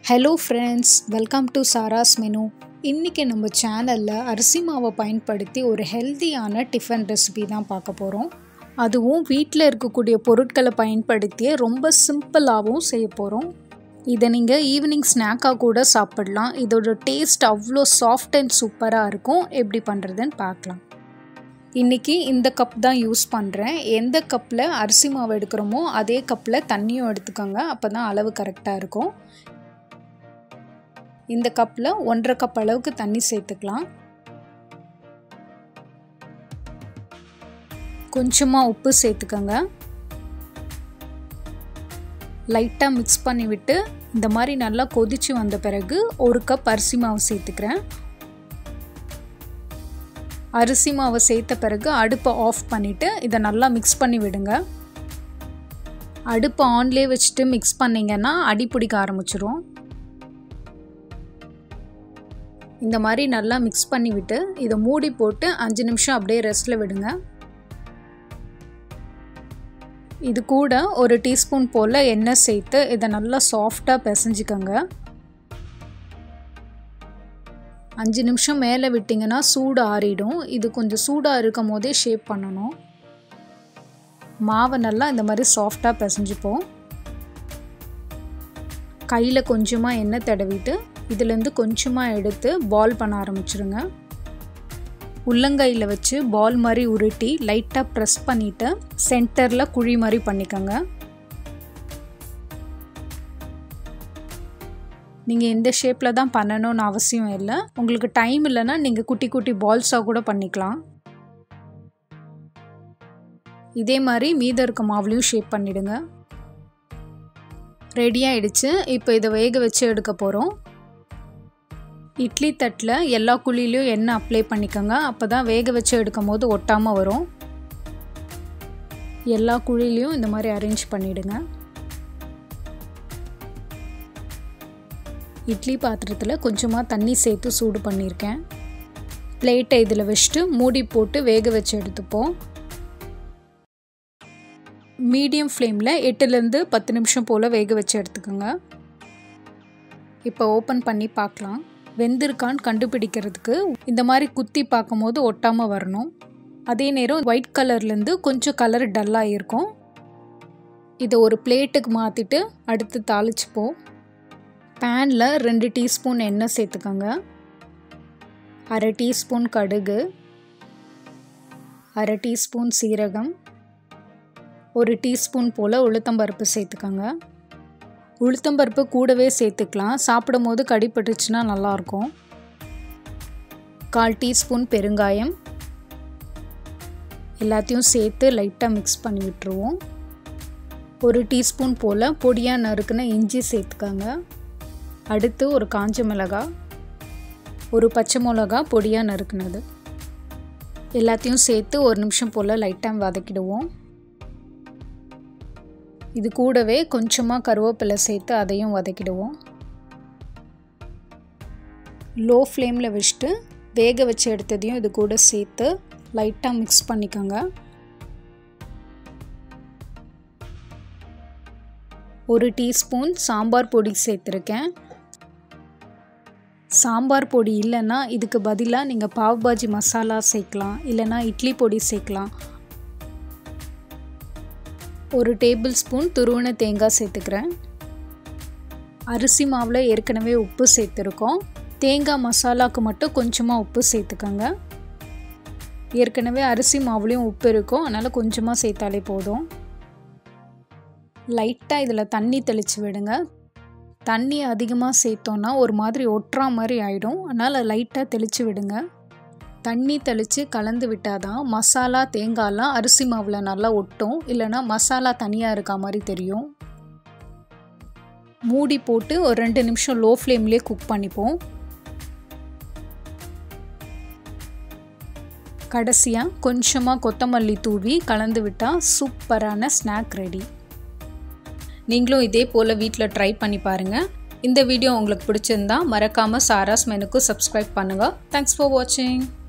hello friends welcome to Sara's menu இன்றைக்கி நம்ம சேனலில் அரிசி மாவை பயன்படுத்தி ஒரு ஹெல்த்தியான டிஃபன் ரெசிபி தான் பார்க்க போகிறோம் அதுவும் வீட்டில் இருக்கக்கூடிய பொருட்களை பயன்படுத்தியே ரொம்ப சிம்பிளாகவும் செய்ய போகிறோம் இதை நீங்கள் ஈவினிங் ஸ்நாக்காக கூட சாப்பிடலாம் இதோட டேஸ்ட் அவ்வளோ சாஃப்ட் அண்ட் சூப்பராக இருக்கும் எப்படி பண்ணுறதுன்னு பார்க்கலாம் இன்றைக்கி இந்த கப் தான் யூஸ் பண்ணுறேன் எந்த கப்பில் அரிசி மாவு எடுக்கிறோமோ அதே கப்பில் தண்ணியும் எடுத்துக்கோங்க அப்போ தான் அளவு கரெக்டாக இருக்கும் இந்த கப்பில் ஒன்றரை கப் அளவுக்கு தண்ணி சேர்த்துக்கலாம் கொஞ்சமாக உப்பு சேர்த்துக்கோங்க லைட்டாக மிக்ஸ் பண்ணி விட்டு இந்த மாதிரி நல்லா கொதிச்சு வந்த பிறகு ஒரு கப் அரிசி மாவு சேர்த்துக்கிறேன் அரிசி மாவை சேர்த்த பிறகு அடுப்பை ஆஃப் பண்ணிவிட்டு இதை நல்லா மிக்ஸ் பண்ணி விடுங்க அடுப்பை ஆன்லேயே வச்சுட்டு மிக்ஸ் பண்ணிங்கன்னா அடி பிடிக்க ஆரம்பிச்சிரும் இந்த மாதிரி நல்லா மிக்ஸ் பண்ணி விட்டு இதை மூடி போட்டு அஞ்சு நிமிஷம் அப்படியே ரெஸ்ட்டில் விடுங்க இது கூட ஒரு டீஸ்பூன் போல் எண்ணெய் சேர்த்து இதை நல்லா சாஃப்டாக பிசைஞ்சிக்கோங்க அஞ்சு நிமிஷம் மேலே விட்டிங்கன்னா சூடு ஆறிடும் இது கொஞ்சம் சூடாக இருக்கும் போதே ஷேப் பண்ணணும் மாவை நல்லா இந்த மாதிரி சாஃப்டாக பிசைஞ்சுப்போம் கையில் கொஞ்சமாக எண்ணெய் தடவிட்டு இதுலேருந்து கொஞ்சமாக எடுத்து பால் பண்ண ஆரம்பிச்சிருங்க உள்ளங்கையில் வச்சு பால் மாதிரி உருட்டி லைட்டாக ப்ரெஸ் பண்ணிவிட்டு சென்டரில் குழி மாதிரி பண்ணிக்கோங்க நீங்கள் எந்த ஷேப்பில் தான் பண்ணணும்னு அவசியம் இல்லை உங்களுக்கு டைம் இல்லைன்னா நீங்கள் குட்டி குட்டி பால்ஸாக கூட பண்ணிக்கலாம் இதே மாதிரி மீதம் இருக்க மாவுலையும் ஷேப் பண்ணிவிடுங்க ரெடி ஆகிடுச்சு இப்போ இதை வேக வச்சு எடுக்க போகிறோம் இட்லி தட்டில் எல்லா குழிலையும் எண்ணெய் அப்ளை பண்ணிக்கோங்க அப்போ தான் வேக வச்சு எடுக்கும் போது ஒட்டாமல் வரும் எல்லா குழிலையும் இந்த மாதிரி அரேஞ்ச் பண்ணிவிடுங்க இட்லி பாத்திரத்தில் கொஞ்சமாக தண்ணி சேர்த்து சூடு பண்ணியிருக்கேன் பிளேட்டை இதில் வச்சுட்டு மூடி போட்டு வேக வச்சு எடுத்துப்போம் மீடியம் ஃப்ளேமில் எட்டுலேருந்து பத்து நிமிஷம் போல் வேக வச்சு எடுத்துக்கோங்க இப்போ ஓப்பன் பண்ணி பார்க்கலாம் வெந்திருக்கான்னு கண்டுபிடிக்கிறதுக்கு இந்த மாதிரி குத்தி பார்க்கும்போது ஒட்டாமல் வரணும் அதே நேரம் ஒயிட் கலர்லேருந்து கொஞ்சம் கலர் டல்லாக இருக்கும் இதை ஒரு பிளேட்டுக்கு மாற்றிட்டு அடுத்து தாளிச்சுப்போம் பேனில் ரெண்டு டீஸ்பூன் எண்ணெய் சேர்த்துக்கோங்க அரை டீஸ்பூன் கடுகு அரை டீஸ்பூன் சீரகம் ஒரு டீஸ்பூன் போல் உளுத்தம்பருப்பு சேர்த்துக்கோங்க உளுத்தம்பருப்பு கூடவே சேர்த்துக்கலாம் சாப்பிடும் போது கடிப்பட்டுச்சுன்னா நல்லாயிருக்கும் கால் டீஸ்பூன் பெருங்காயம் எல்லாத்தையும் சேர்த்து லைட்டாக மிக்ஸ் பண்ணி விட்டுருவோம் ஒரு டீஸ்பூன் போல் பொடியாக நறுக்குன இஞ்சி சேர்த்துக்கோங்க அடுத்து ஒரு காஞ்ச மிளகா ஒரு பச்சை மிளகா பொடியாக நறுக்குனது எல்லாத்தையும் சேர்த்து ஒரு நிமிஷம் போல் லைட்டாக வதக்கிடுவோம் இது கூடவே கொஞ்சமாக கருவேப்பிலை சேர்த்து அதையும் வதக்கிடுவோம் லோ ஃப்ளேமில் வச்சுட்டு வேக வச்சு எடுத்ததையும் இது கூட சேர்த்து லைட்டாக மிக்ஸ் பண்ணிக்கோங்க ஒரு டீஸ்பூன் சாம்பார் பொடி சேர்த்துருக்கேன் சாம்பார் பொடி இல்லைன்னா இதுக்கு பதிலாக நீங்கள் பாவ் பாஜி மசாலா சேர்க்கலாம் இல்லைனா இட்லி பொடி சேர்க்கலாம் ஒரு டேபிள் ஸ்பூன் துருவன தேங்காய் சேர்த்துக்கிறேன் அரிசி மாவில் ஏற்கனவே உப்பு சேர்த்துருக்கோம் தேங்காய் மசாலாவுக்கு மட்டும் கொஞ்சமாக உப்பு சேர்த்துக்கோங்க ஏற்கனவே அரிசி மாவுலேயும் உப்பு இருக்கும் அதனால் கொஞ்சமாக சேர்த்தாலே போதும் லைட்டாக இதில் தண்ணி தெளித்து விடுங்க தண்ணி அதிகமாக சேர்த்தோன்னா ஒரு மாதிரி ஒட்டுறா மாதிரி ஆகிடும் அதனால் லைட்டாக தெளித்து விடுங்க தண்ணி தெளித்து கலந்து விட்டால் தான் மசாலா தேங்காய்லாம் அரிசி மாவில் நல்லா ஒட்டும் இல்லைனா மசாலா தனியாக இருக்க மாதிரி தெரியும் மூடி போட்டு ஒரு ரெண்டு நிமிஷம் லோ ஃப்ளேம்லேயே குக் பண்ணிப்போம் கடைசியாக கொஞ்சமாக கொத்தமல்லி தூவி கலந்து விட்டால் சூப்பரான ஸ்நாக் ரெடி நீங்களும் இதே போல் வீட்டில் ட்ரை பண்ணி பாருங்கள் இந்த வீடியோ உங்களுக்கு பிடிச்சிருந்தா மறக்காமல் சாராஸ் மெனுக்கு சப்ஸ்கிரைப் பண்ணுங்கள் தேங்க்ஸ் ஃபார் வாட்சிங்